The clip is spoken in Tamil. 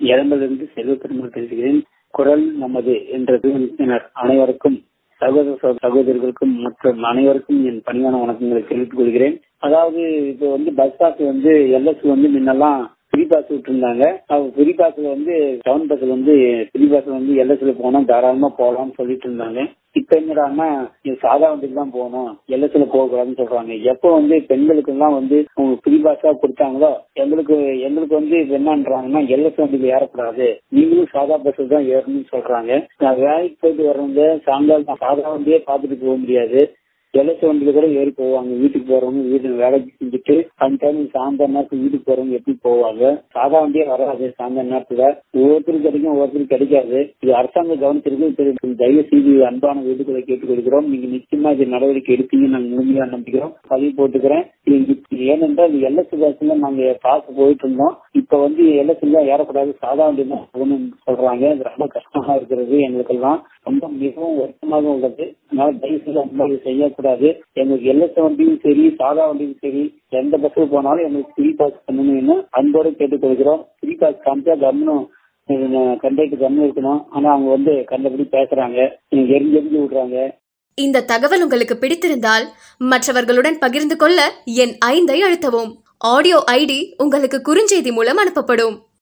இளம்பிலிருந்து செல்வ பெருமாள் பேசுகிறேன் குரல் நமது என்ற குழுவினர் அனைவருக்கும் சகோதர சகோதரர்களுக்கும் மற்றும் அனைவருக்கும் என் பணியான வணக்கங்களை தெரிவித்துக் கொள்கிறேன் அதாவது இப்போ வந்து பஸ் பாஸ் வந்து எல்எஸ் வந்து முன்னெல்லாம் ஃப்ரீ பாஸ் விட்டுருந்தாங்க ஃப்ரீ பாஸ்ல வந்து டவுன் பஸ்ல வந்து ஃப்ரீ பாஸ்ல வந்து எல்எஸ்ல போனா தாராளமா போகலாம்னு சொல்லிட்டு இருந்தாங்க இப்ப என்னடான்னா சாதா வண்டிக்கு தான் போகணும் எல்எஸ்ல போக கூடாதுன்னு சொல்றாங்க எப்போ வந்து பெண்களுக்கு எல்லாம் வந்து ஃப்ரீ பாஸா கொடுத்தாங்களோ எங்களுக்கு எங்களுக்கு வந்து என்னன்றாங்கன்னா எல்எஸ் வண்டிக்கு ஏறக்கூடாது நீங்களும் சாதா பஸ்ல தான் ஏறணும்னு சொல்றாங்க நான் வேலைக்கு போயிட்டு வர்றவங்க சாயங்காலம் சாதா வண்டியே பார்த்துட்டு போக முடியாது எலச வண்டியில கூட ஏறி போவாங்க வீட்டுக்கு போறவங்க வீட்டுக்கு வேலைக்கு செஞ்சுட்டு அந்த டைம் சாயந்தர நேரத்துக்கு வீட்டுக்கு போறவங்க எப்படி போவாங்க சாதா வண்டியே வராது சாயந்தர நேரத்துல ஒவ்வொருத்தருக்கு கிடைக்கும் ஒவ்வொருத்தருக்கு கிடைக்காது இது அரசாங்கம் கவனிச்சிருக்கு தயவு செய்து அன்பான வீடுகளை கேட்டுக் கொடுக்கிறோம் நீங்க நிச்சயமா இது நடவடிக்கை எடுப்பீங்க நாங்க முழுமையா நம்பிக்கிறோம் பதிவு போட்டுக்கிறேன் ஏனென்றால் எல்எஸ் பஸ்ல நாங்க பார்க்க போயிட்டு இருந்தோம் இப்ப வந்து எல்எஸ் எல்லாம் ஏறக்கூடாது சாதா வண்டி தான் போகணும்னு சொல்றாங்க அது ரொம்ப கஷ்டமா இருக்கிறது எங்களுக்கெல்லாம் ரொம்ப மிகவும் வருத்தமாக உள்ளது அதனால தயவு செய்து அந்த மாதிரி செய்யக்கூடாது எங்களுக்கு எல்எஸ் வண்டியும் சரி சாதா வண்டியும் சரி எந்த பஸ்ஸுக்கு போனாலும் எங்களுக்கு ஃப்ரீ பாஸ் பண்ணணும்னு அன்போடு கேட்டுக்கொள்கிறோம் ஃப்ரீ பாஸ் காமிச்சா கவனம் கண்டக்டர் கவனம் இருக்கணும் ஆனா அவங்க வந்து கண்டபடி பேசுறாங்க எரிஞ்சு எரிஞ்சு விடுறாங்க இந்த தகவல் உங்களுக்கு பிடித்திருந்தால் மற்றவர்களுடன் பகிர்ந்து கொள்ள என் ஐந்தை அழுத்தவும் ஆடியோ ஐடி உங்களுக்கு குறுஞ்செய்தி மூலம் அனுப்பப்படும்